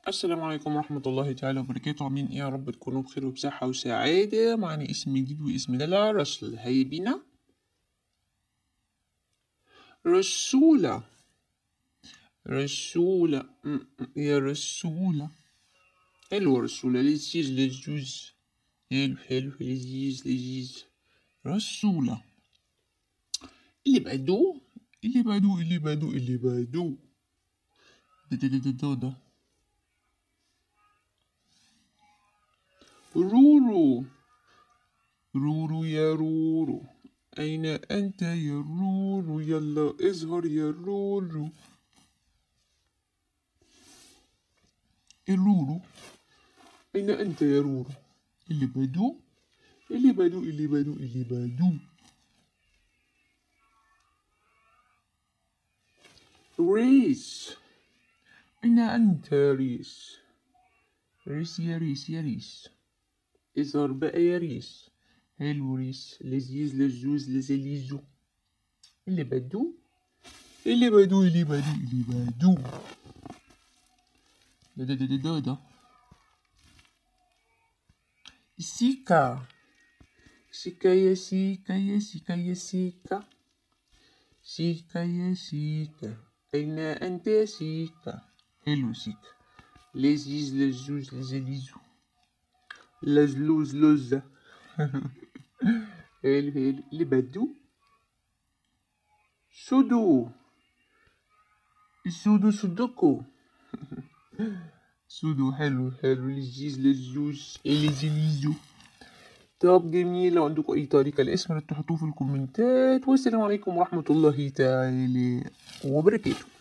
السلام عليكم ورحمة الله تعالى وبركاته عاملين ايه يا رب تكونوا بخير وبصحة وسعادة معنا اسم جديد واسم دلع رسل هيا بينا رسولة رسولة م- م- يا رسولة حلوة رسولة لذيذ لذوذ حلو حلو لذيذ لذيذ رسولة اللي بعدو اللي بعدو اللي بعدو اللي بعدو ده ده ده ده ده ده رورو رورو يا رورو أين أنت يا رورو يلا اظهر يا رورو الرورو أين أنت يا رورو اللي بدو اللي بدو اللي بدو اللي بدو ريس أين أنت يا ريس ريس يا ريس يا ريس اظهر بقى يا ريس حلو ريس لذيذ لذوذ لذيذو اللي بدو اللي بدو اللي بدو اللي بدو ده ده ده ده ده ده سيكا سيكا يا سيكا يا سيكا يا سيكا سيكا يا سيكا أين أنت يا سيكا حلو سيكا لذيذ لذوذ لذيذو لزلوز لزة حلو حلو اللي بدو سودو سودو سودوكو سودو حلو حلو لذيذ لذوذ لذيذو طب جميل لو عندكم أي طريقة الاسم تحطوه في الكومنتات والسلام عليكم ورحمة الله تعالى وبركاته